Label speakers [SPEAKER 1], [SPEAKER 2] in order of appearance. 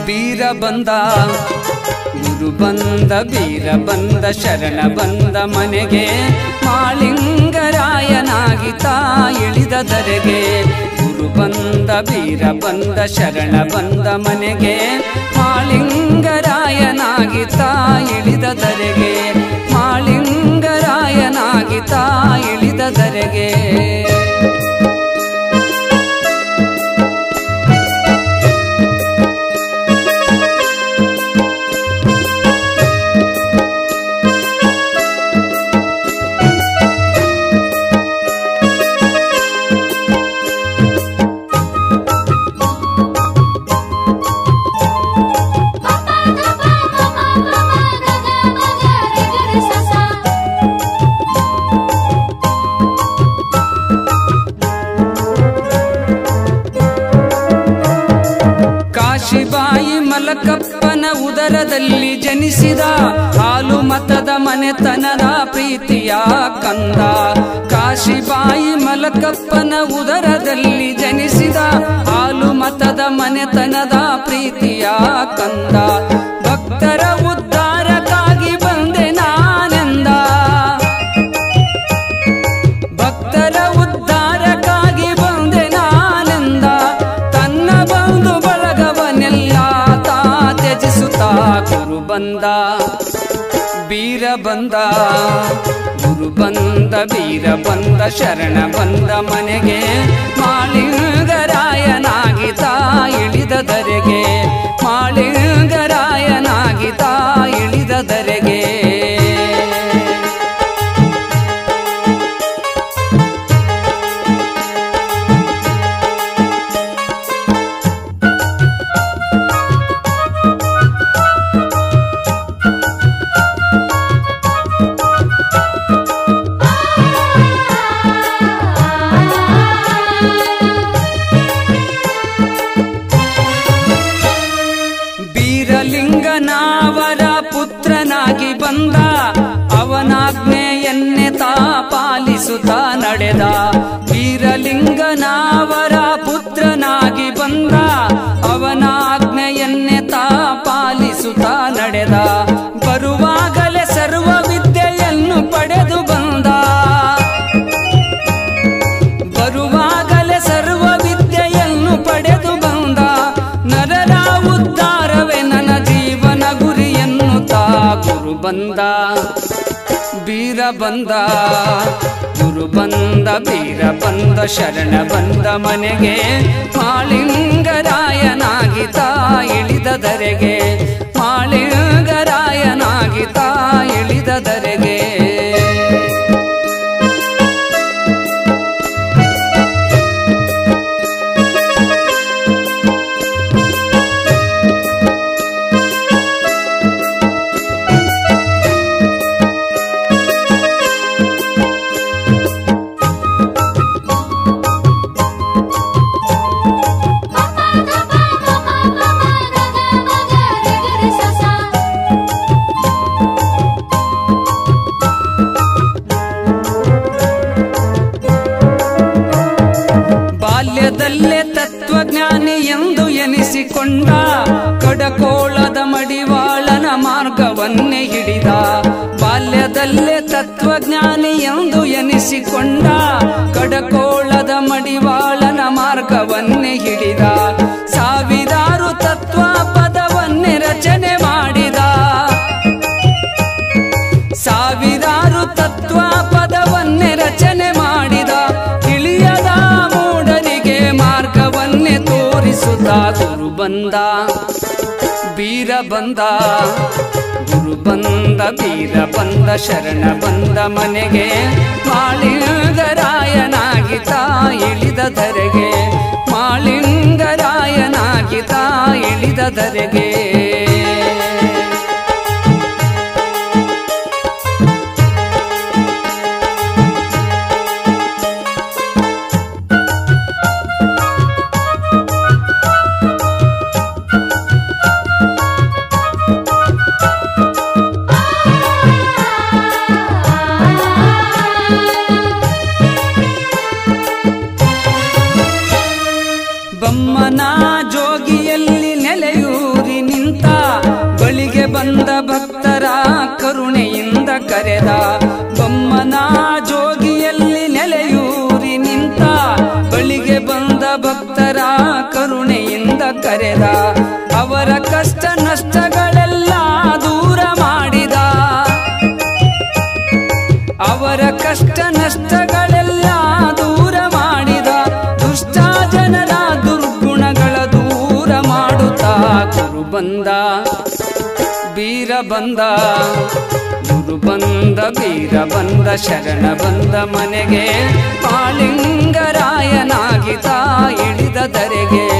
[SPEAKER 1] ಬೀರ ಬಂದ ಗುರು ಬಂದ ಬೀರ ಬಂದ ಶರಣ ಬಂದ ಮನೆಗೆ ಮಾಳಿಂಗರಾಯನಾಗಿ ತಾ ಇಳಿದ ಧರೆಗೆ ಗುರು ಬಂದ ಬೀರ ಬಂದ ಶರಣ ಬಂದ ಮನೆಗೆ ಮಾಳಿಂಗರಾಯನಾಗಿ ತಾ ಇಳಿದ ಧರೆಗೆ ಮಾಳಿಂಗರಾಯನಾಗಿ ತಾ ಇಳಿದ ಧರೆಗೆ ಕಾಶಿಬಾಯಿ ಮಲಕಪ್ಪನ ಉದರದಲ್ಲಿ ಜನಿಸಿದ ಹಾಲು ಮತದ ಮನೆತನದ ಪ್ರೀತಿಯ ಕಂದ ಕಾಶಿಬಾಯಿ ಮಲಕಪ್ಪನ ಉದರದಲ್ಲಿ ಜನಿಸಿದ ಹಾಲು ಮತದ ಮನೆತನದ ಪ್ರೀತಿಯ ಕಂದ ಭಕ್ತರ ಉದ್ಧಾರಕ್ಕಾಗಿ ಬಂದೆ ನಾನೆಂದ ಭಕ್ತರ ಉದ್ಧಾರಕ್ಕಾಗಿ ಬಂದೆ ನಾನೆಂದ ತನ್ನ ಬಂಧು ಬಳಗವನೆಲ್ಲ ತಾ ತ್ಯಜಿಸುತ್ತಾ ಗುರು ಬಂದ ಬೀರ ಬಂದ ಗುರು ಬಂದ ಬೀರ ಬಂದ ಶರಣ ಬಂದ ಮನೆಗೆ ಮಾಳಿಂಗರಾಯನಾಗಿ ತಾ ಇಳಿದ ಧರೆಗೆ ಮಾಳಿಂಗರಾಯನಾಗಿ ತಾ ಇಳಿದ ಧರೆಗೆ ಬೀರಲಿಂಗನಾವರ ಪುತ್ರನಾಗಿ ಬಂದ ಅವನಾಜ್ಞೆಯನ್ನೇ ತಾ ಪಾಲಿಸುತ್ತ ನಡೆದ ಬೀರಲಿಂಗನಾವರ ಪುತ್ರನಾಗಿ ಬಂದ ಅವನಾಜ್ಞೆಯನ್ನೇ ತಾ ಪಾಲಿಸುತ್ತ ನಡೆದ ಬರುವಾಗಲೇ ಸರ್ವ ವಿದ್ಯೆಯನ್ನು ಪಡೆದು ಬಂದ ಬರುವಾಗಲೇ ಸರ್ವ ವಿದ್ಯೆಯನ್ನು ಪಡೆದು ಬಂದ ನರರ ಉದ್ಧಾರವೇ ನನ್ನ ಜೀವನ ಗುರಿಯನ್ನುತ್ತಾ ಗುರು ಬಂದ ಬೀರ ಬಂದ ಗುರು ಬಂದ ಬೀರ ಬಂದ ಶರಣ ಬಂದ ಮನೆಗೆ ಮಾಳಿಂಗರಾಯನಾಗಿ ತಾ ಇಳಿದ ಧರೆಗೆ ಮಾಳಿಂಗರಾಯನಾಗಿ ತಾ ಇಳಿದ ಧರೆಗೆ ಬಾಲ್ಯದಲ್ಲೇ ತತ್ವಜ್ಞಾನಿ ಎಂದು ಎನಿಸಿಕೊಂಡ ಕಡಕೋಳದ ಮಡಿವಾಳನ ಮಾರ್ಗವನ್ನೇ ಹಿಡಿದ ಬಾಲ್ಯದಲ್ಲೇ ತತ್ವಜ್ಞಾನಿ ಎಂದು ಎನಿಸಿಕೊಂಡ ಕಡಕೋಳದ ಮಡಿವಾಳನ ಮಾರ್ಗವನ್ನೇ ಹಿಡಿದ ಸಾವಿರಾರು ತತ್ವ ಪದವನ್ನೇ ರಚನೆ ಮಾಡಿದ ಸಾವಿರಾರು ತತ್ವ ಪದವನ್ನೇ ರಚನೆ ಮಾಡಿದ ತಿಳಿಯದ ಮೂಢರಿಗೆ ಮಾರ್ಗವನ್ನೇ ತೋರಿಸುತ್ತ ಗುರು ಬಂದ ಬೀರ ಬಂದ ಗುರು ಬಂದ ಬೀರ ಬಂದ ಶರಣ ಬಂದ ಮನೆಗೆ ಮಾಳಿಂಗರಾಯನಾಗಿ ತಾ ಇಳಿದ ಧರೆಗೆ ಮಾಳಿಂಗರಾಯನಾಗಿ ತಾ ಇಳಿದ ಧರೆಗೆ ಬಮ್ಮನ ಜೋಗಿಯಲ್ಲಿ ನೆಲೆಯೂರಿ ಭಕ್ತರ ಕರುಣೆಯಿಂದ ಕರೆದ ಬೊಮ್ಮನ ಜೋಗಿಯಲ್ಲಿ ನೆಲೆಯೂರಿ ನಿಂತ ಬಳಿಗೆ ಬಂದ ಭಕ್ತರ ಕರುಣೆಯಿಂದ ಕರೆದ ಅವರ ಕಷ್ಟ ನಷ್ಟಗಳೆಲ್ಲ ದೂರ ಮಾಡಿದ ಅವರ ಕಷ್ಟ ನಷ್ಟಗಳೆಲ್ಲ ದೂರ ಮಾಡಿದ ದುಷ್ಟ ಜನರ ದುರ್ಗುಣಗಳ ದೂರ ಮಾಡುತ್ತಾ ಗುರು ಬಂದ ಬೀರ ಬಂದ ಗುರು ಬಂದ ಬೀರ ಬಂದ ಶರಣ ಬಂದ ಮನೆಗೆ ಪಾಳಿಂಗರಾಯನಾಗಿತ ಇಳಿದ ಧರೆಗೆ